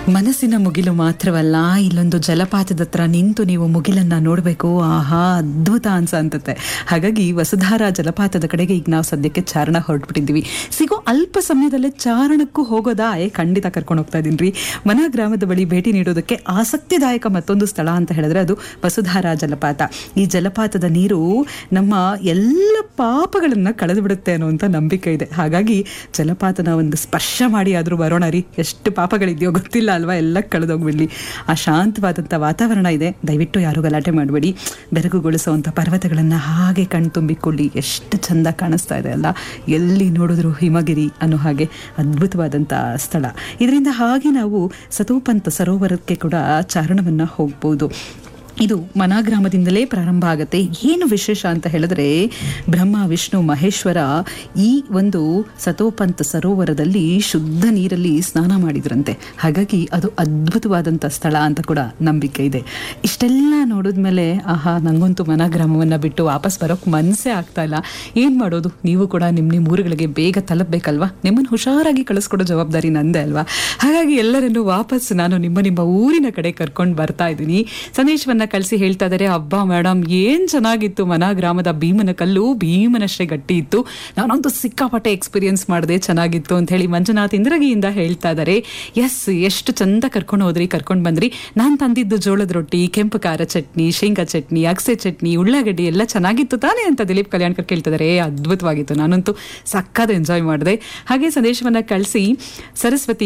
ಮನಸ್ಸಿನ ಮುಗಿಲು ಮಾತ್ರವಲ್ಲ ಇಲ್ಲೊಂದು ಜಲಪಾತದ ಹತ್ರ ನಿಂತು ನೀವು ಮುಗಿಲನ್ನ ನೋಡಬೇಕು ಆಹಾ ಅದ್ಭುತ ಅನ್ಸ ಅಂತತೆ ಹಾಗಾಗಿ ವಸುಧಾರ ಜಲಪಾತದ ಕಡೆಗೆ ಈಗ ನಾವು ಸದ್ಯಕ್ಕೆ ಚಾರಣ ಹೊರಟ್ಬಿಟ್ಟಿದ್ದೀವಿ ಸಿಗೋ ಅಲ್ಪ ಸಮಯದಲ್ಲೇ ಚಾರಣಕ್ಕೂ ಹೋಗೋದಾ ಏ ಖಂಡಿತ ಕರ್ಕೊಂಡು ಹೋಗ್ತಾ ಇದೀನಿ ರೀ ಮನ ಗ್ರಾಮದ ಬಳಿ ಭೇಟಿ ನೀಡೋದಕ್ಕೆ ಆಸಕ್ತಿದಾಯಕ ಮತ್ತೊಂದು ಸ್ಥಳ ಅಂತ ಹೇಳಿದ್ರೆ ಅದು ವಸುಧಾರ ಜಲಪಾತ ಈ ಜಲಪಾತದ ನೀರು ನಮ್ಮ ಎಲ್ಲ ಪಾಪಗಳನ್ನ ಕಳೆದು ಬಿಡುತ್ತೆ ಅನ್ನುವಂಥ ನಂಬಿಕೆ ಇದೆ ಹಾಗಾಗಿ ಜಲಪಾತನ ಒಂದು ಸ್ಪರ್ಶ ಮಾಡಿ ಆದರೂ ಬರೋಣ ರೀ ಎಷ್ಟು ಪಾಪಗಳಿದೆಯೋ ಗೊತ್ತಿಲ್ಲ ಅಲ್ವಾ ಎಲ್ಲ ಕಳೆದೋಗ್ಬಿಡ್ಲಿ ಆ ಶಾಂತವಾದಂಥ ವಾತಾವರಣ ಇದೆ ದಯವಿಟ್ಟು ಯಾರು ಗಲಾಟೆ ಮಾಡಬೇಡಿ ಬೆರಗುಗೊಳಿಸುವಂಥ ಪರ್ವತಗಳನ್ನು ಹಾಗೆ ಕಣ್ ತುಂಬಿಕೊಳ್ಳಿ ಎಷ್ಟು ಚಂದ ಕಾಣಿಸ್ತಾ ಇದೆ ಅಲ್ಲ ಎಲ್ಲಿ ನೋಡಿದ್ರು ಹಿಮಗಿರಿ ಅನ್ನೋ ಹಾಗೆ ಅದ್ಭುತವಾದಂಥ ಸ್ಥಳ ಇದರಿಂದ ಹಾಗೆ ನಾವು ಸತೋಪಂತ ಸರೋವರಕ್ಕೆ ಕೂಡ ಚಾರಣವನ್ನು ಹೋಗ್ಬೋದು ಇದು ಮನಾಗ್ರಾಮದಿಂದಲೇ ಪ್ರಾರಂಭ ಆಗುತ್ತೆ ಏನು ವಿಶೇಷ ಅಂತ ಹೇಳಿದ್ರೆ ಬ್ರಹ್ಮ ವಿಷ್ಣು ಮಹೇಶ್ವರ ಈ ಒಂದು ಸತೋಪಂತ ಸರೋವರದಲ್ಲಿ ಶುದ್ಧ ನೀರಲ್ಲಿ ಸ್ನಾನ ಮಾಡಿದ್ರಂತೆ ಹಾಗಾಗಿ ಅದು ಅದ್ಭುತವಾದಂಥ ಸ್ಥಳ ಅಂತ ಕೂಡ ನಂಬಿಕೆ ಇದೆ ಇಷ್ಟೆಲ್ಲ ನೋಡಿದ್ಮೇಲೆ ಆಹಾ ನಂಗಂತೂ ಮನಾಗ್ರಾಮವನ್ನು ಬಿಟ್ಟು ವಾಪಸ್ ಬರೋಕ್ಕೆ ಮನಸ್ಸೇ ಆಗ್ತಾ ಇಲ್ಲ ಏನು ಮಾಡೋದು ನೀವು ಕೂಡ ನಿಮ್ಮ ನಿಮ್ಮ ಊರುಗಳಿಗೆ ಬೇಗ ತಲುಪಬೇಕಲ್ವಾ ನಿಮ್ಮನ್ನು ಹುಷಾರಾಗಿ ಕಳಿಸ್ಕೊಡೋ ಜವಾಬ್ದಾರಿ ನಂದೇ ಅಲ್ವಾ ಹಾಗಾಗಿ ಎಲ್ಲರನ್ನು ವಾಪಸ್ ನಾನು ನಿಮ್ಮ ನಿಮ್ಮ ಊರಿನ ಕಡೆ ಕರ್ಕೊಂಡು ಬರ್ತಾ ಇದ್ದೀನಿ ಸಂದೇಶವನ್ನ ಕಳಿಸಿ ಹೇಳ್ತಾ ಇದ್ದಾರೆ ಅಬ್ಬಾ ಮೇಡಮ್ ಏನ್ ಚೆನ್ನಾಗಿತ್ತು ಮನ ಗ್ರಾಮದ ಭೀಮನ ಕಲ್ಲು ಭೀಮನಷ್ಟೇ ಗಟ್ಟಿ ಇತ್ತು ನಾನಂತೂ ಸಿಕ್ಕಾಪಟ್ಟೆ ಎಕ್ಸ್ಪೀರಿಯನ್ಸ್ ಮಾಡಿದೆ ಚೆನ್ನಾಗಿತ್ತು ಅಂತ ಹೇಳಿ ಮಂಜುನಾಥ್ ಇಂದ್ರಗಿಯಿಂದ ಹೇಳ್ತಾ ಇದ್ದಾರೆ ಎಸ್ ಎಷ್ಟು ಚಂದ ಕರ್ಕೊಂಡು ಹೋದ್ರಿ ಕರ್ಕೊಂಡು ಬಂದ್ರಿ ನಾನು ತಂದಿದ್ದು ಜೋಳದ ರೊಟ್ಟಿ ಕೆಂಪು ಖಾರ ಚಟ್ನಿ ಶೇಂಗಾ ಚಟ್ನಿ ಅಗಸೆ ಚಟ್ನಿ ಉಳ್ಳಾಗಡ್ಡಿ ಎಲ್ಲ ಚೆನ್ನಾಗಿತ್ತು ತಾನೇ ಅಂತ ದಿಲೀಪ್ ಕಲ್ಯಾಣ್ಕರ್ ಕೇಳ್ತಿದ್ದಾರೆ ಅದ್ಭುತವಾಗಿತ್ತು ನಾನಂತೂ ಸಕ್ಕದ ಎಂಜಾಯ್ ಮಾಡಿದೆ ಹಾಗೆ ಸಂದೇಶವನ್ನ ಕಳಿಸಿ ಸರಸ್ವತಿ